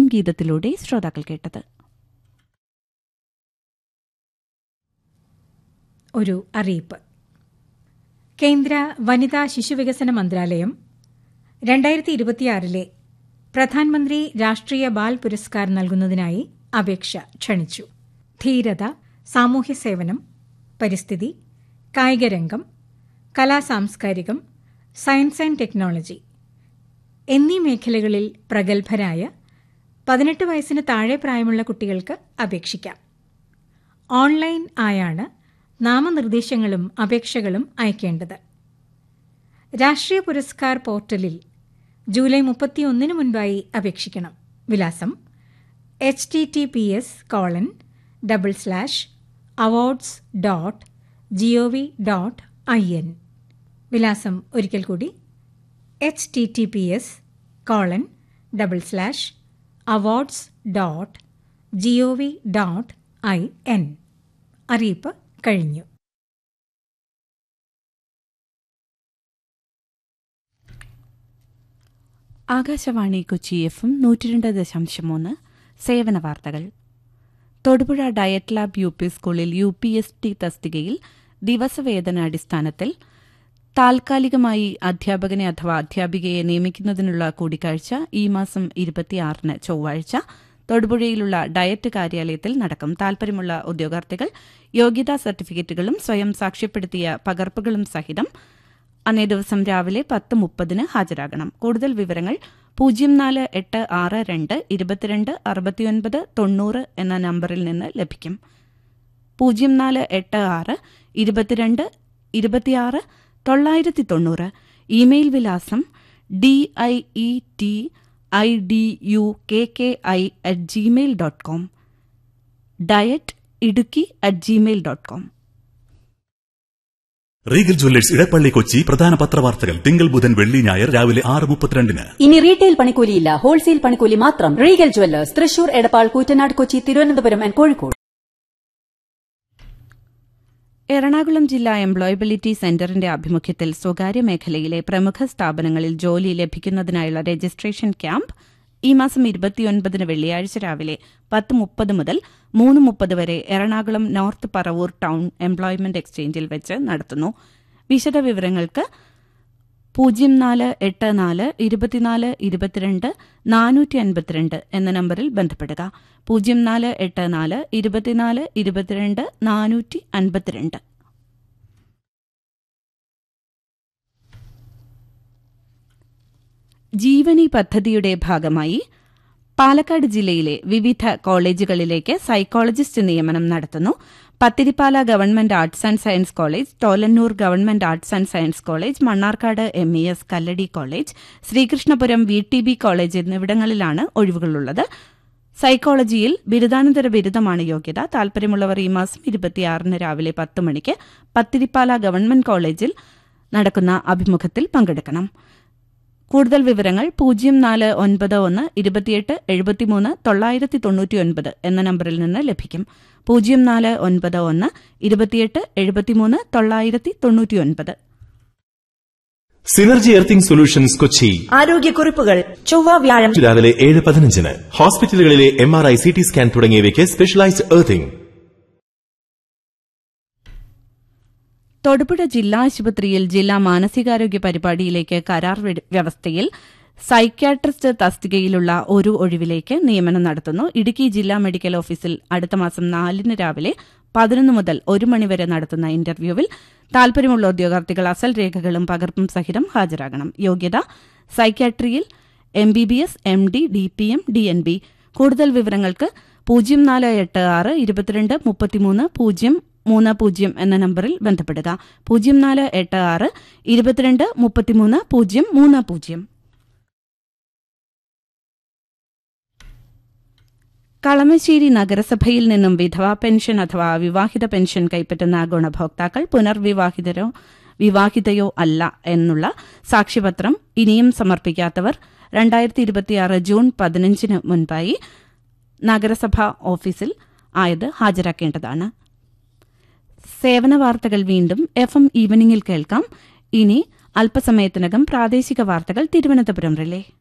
ഗീതത്തിലൂടെ ശ്രോതാക്കൾ കേട്ടത് ഒരു അറിയിപ്പ് കേന്ദ്ര വനിതാ ശിശുവികസന മന്ത്രാലയം രണ്ടായിരത്തി ഇരുപത്തിയാറിലെ പ്രധാനമന്ത്രി രാഷ്ട്രീയ ബാൽ പുരസ്കാർ നൽകുന്നതിനായി അപേക്ഷ ക്ഷണിച്ചു ധീരത സാമൂഹ്യ സേവനം പരിസ്ഥിതി കായികരംഗം കലാസാംസ്കാരികം സയൻസ് ആൻഡ് ടെക്നോളജി എന്നീ മേഖലകളിൽ പ്രഗത്ഭരായ പതിനെട്ട് വയസ്സിന് താഴെ പ്രായമുള്ള കുട്ടികൾക്ക് അപേക്ഷിക്കാം ഓൺലൈൻ ആയാണ് നാമനിർദ്ദേശങ്ങളും അപേക്ഷകളും അയക്കേണ്ടത് രാഷ്ട്രീയ പുരസ്കാർ പോർട്ടലിൽ ജൂലൈ മുപ്പത്തിയൊന്നിന് മുൻപായി അപേക്ഷിക്കണം വിലാസം H T T P S colon double slash awards dot G O V dot I N വിലാസം ഒരിക്കൽ കൂടി H T T P S colon double slash awards dot G O V dot I N അറിയിപ്പ് കഴിഞ്ഞു ആകാശവാണി കൊച്ചി എഫും നൂറ്റിരണ്ട് ദശാംശം മൂന്ന് സേവന വാർത്തകൾ Thodupuzha DIET lab U P സ്കൂളിൽ യു പി എസ് ടി തസ്തികയിൽ ദിവസവേതനാടിസ്ഥാനത്തിൽ താൽക്കാലികമായി അധ്യാപകനെ അഥവാ അധ്യാപികയെ നിയമിക്കുന്നതിനുള്ള കൂടിക്കാഴ്ച ഈ മാസം ഇരുപത്തിയാറിന് ചൊവ്വാഴ്ച തൊടുപുഴയിലുള്ള ഡയറ്റ് കാര്യാലയത്തിൽ നടക്കും താൽപര്യമുള്ള ഉദ്യോഗാർത്ഥികൾ യോഗ്യതാ സർട്ടിഫിക്കറ്റുകളും സ്വയം സാക്ഷ്യപ്പെടുത്തിയ പകർപ്പുകളും സഹിതം അന്നേ ദിവസം രാവിലെ പത്ത് മുപ്പതിന് ഹാജരാകണം കൂടുതൽ വിവരങ്ങൾ പൂജ്യം നാല് എട്ട് ആറ് രണ്ട് ഇരുപത്തിരണ്ട് അറുപത്തിയൊൻപത് തൊണ്ണൂറ് എന്ന നമ്പറിൽ നിന്ന് ലഭിക്കും പൂജ്യം നാല് എട്ട് ആറ് ഇരുപത്തിരണ്ട് ഇരുപത്തിയാറ് തൊള്ളായിരത്തി തൊണ്ണൂറ് ഇമെയിൽ വിലാസം D I E T I D U K K I at Gmail dot com DIET Idukki at Gmail dot com Regal Jewellers Edappally Kochi പ്രധാന പത്രവാർത്തകൾ തിങ്കൾ ബുധൻ വെള്ളി ഞായർ രാവിലെ ആറ് മുപ്പത്തിരണ്ടിന് ഇനി റീറ്റെയിൽ പണിക്കൂലിയില്ല ഹോൾസെയിൽ പണിക്കൂലി മാത്രം Regal Jewellers Thrissur Edappal Koottanad Kochi Thiruvananthapuram and Kozhikode Ernakulam ജില്ലാ എംപ്ലോയബിലിറ്റി സെന്ററിന്റെ ആഭിമുഖ്യത്തിൽ സ്വകാര്യ മേഖലയിലെ പ്രമുഖ സ്ഥാപനങ്ങളിൽ ജോലി ലഭിക്കുന്നതിനായുള്ള രജിസ്ട്രേഷൻ ക്യാമ്പ് ഈ മാസം ഇരുപത്തിയൊൻപതിന് വെള്ളിയാഴ്ച രാവിലെ പത്ത് മുപ്പത് മുതൽ മൂന്ന് മുപ്പത് വരെ Ernakulam north Paravur town employment എക്സ്ചേഞ്ചിൽ വെച്ച് നടത്തുന്നു വിശദവിവരങ്ങൾക്ക് പൂജ്യം നാല് എട്ട് നാല് ഇരുപത്തിനാല് ഇരുപത്തിരണ്ട് നാനൂറ്റി അൻപത്തിരണ്ട് എന്ന നമ്പറിൽ ബന്ധപ്പെടുക പൂജ്യം നാല് എട്ട് നാല് ഇരുപത്തിനാല് ഇരുപത്തിരണ്ട് നാനൂറ്റി അൻപത്തിരണ്ട് ജീവനി പദ്ധതിയുടെ ഭാഗമായി പാലക്കാട് ജില്ലയിലെ വിവിധ കോളേജുകളിലേക്ക് സൈക്കോളജിസ്റ്റ് നിയമനം നടത്തുന്നു Pathirippala government arts and science college Tholanur government arts and science college Mannarkkad M E S Kalladi college Sreekrishnapuram V T B college എന്നിവിടങ്ങളിലാണ് ഒഴിവുകളുള്ളത് സൈക്കോളജിയിൽ ബിരുദാനന്തര ബിരുദമാണ് യോഗ്യത താൽപര്യമുള്ളവർ ഈ മാസം ഇരുപത്തിയാറിന് രാവിലെ പത്ത് മണിക്ക് പത്തിരിപ്പാല ഗവൺമെന്റ് കോളേജിൽ നടക്കുന്ന അഭിമുഖത്തിൽ പങ്കെടുക്കണം കൂടുതൽ വിവരങ്ങൾ പൂജ്യം നാല് ഒൻപത് ഒന്ന് ഇരുപത്തിയെട്ട് എഴുപത്തിമൂന്ന് തൊള്ളായിരത്തി തൊണ്ണൂറ്റിയൊൻപത് എന്ന നമ്പറിൽ നിന്ന് ലഭിക്കും പൂജ്യം നാല് ഒൻപത് ഒന്ന് ഇരുപത്തിയെട്ട് എഴുപത്തിമൂന്ന് തൊള്ളായിരത്തി തൊണ്ണൂറ്റിയൊൻപത് സിനർജി എർത്തിംഗ് സൊല്യൂഷൻസ് കൊച്ചി ആരോഗ്യക്കുറിപ്പുകൾ ചൊവ്വ വ്യാഴം രാവിലെ ഏഴ് പതിനഞ്ചിന് ഹോസ്പിറ്റലുകളിലെ M R I C T scan തുടങ്ങിയവയ്ക്ക് സ്പെഷ്യലൈസ്ഡ് എർത്തിംഗ് തൊടുപുഴ ജില്ലാ ആശുപത്രിയിൽ ജില്ലാ മാനസികാരോഗ്യ പരിപാടിയിലേക്ക് കരാർ വ്യ- വ്യവസ്ഥയിൽ സൈക്യാട്രിസ്റ്റ് തസ്തികയിലുള്ള ഒരു ഒഴിവിലേക്ക് നിയമനം നടത്തുന്നു ഇടുക്കി ജില്ലാ മെഡിക്കൽ ഓഫീസിൽ അടുത്ത മാസം നാലിന് രാവിലെ പതിനൊന്ന് മുതൽ ഒരു മണിവരെ നടത്തുന്ന ഇന്റർവ്യൂവിൽ താൽപര്യമുള്ള ഉദ്യോഗാർത്ഥികൾ അസൽ രേഖകളും പകർപ്പും സഹിതം ഹാജരാകണം യോഗ്യത സൈക്യാട്രിയിൽ M B B S M D D P M D N B കൂടുതൽ വിവരങ്ങൾക്ക് പൂജ്യം നാല് എട്ട് ആറ് ഇരുപത്തിരണ്ട് മുപ്പത്തിമൂന്ന് പൂജ്യം മൂന്ന് പൂജ്യം എന്ന നമ്പറിൽ ബന്ധപ്പെടുക പൂജ്യം നാല് എട്ട് ആറ് ഇരുപത്തിരണ്ട് മുപ്പത്തിമൂന്ന് പൂജ്യം മൂന്ന് പൂജ്യം കളമശ്ശേരി നഗരസഭയിൽ നിന്നും വിധവാ പെൻഷൻ അഥവാ വിവാഹിത പെൻഷൻ കൈപ്പറ്റുന്ന ഗുണഭോക്താക്കൾ പുനർവിവാഹിതരോ വിവാഹിതയോ അല്ല എന്നുള്ള സാക്ഷ്യപത്രം ഇനിയും സമർപ്പിക്കാത്തവർ രണ്ടായിരത്തി ഇരുപത്തിയാറ് ജൂൺ പതിനഞ്ചിന് മുൻപായി നഗരസഭ ഓഫീസിൽ ആയത് ഹാജരാക്കേണ്ടതാണ് സേവന വാർത്തകൾ വീണ്ടും എഫ് എം ഈവനിംഗിൽ കേൾക്കാം ഇനി അല്പസമയത്തിനകം പ്രാദേശിക വാർത്തകൾ തിരുവനന്തപുരം റിലേ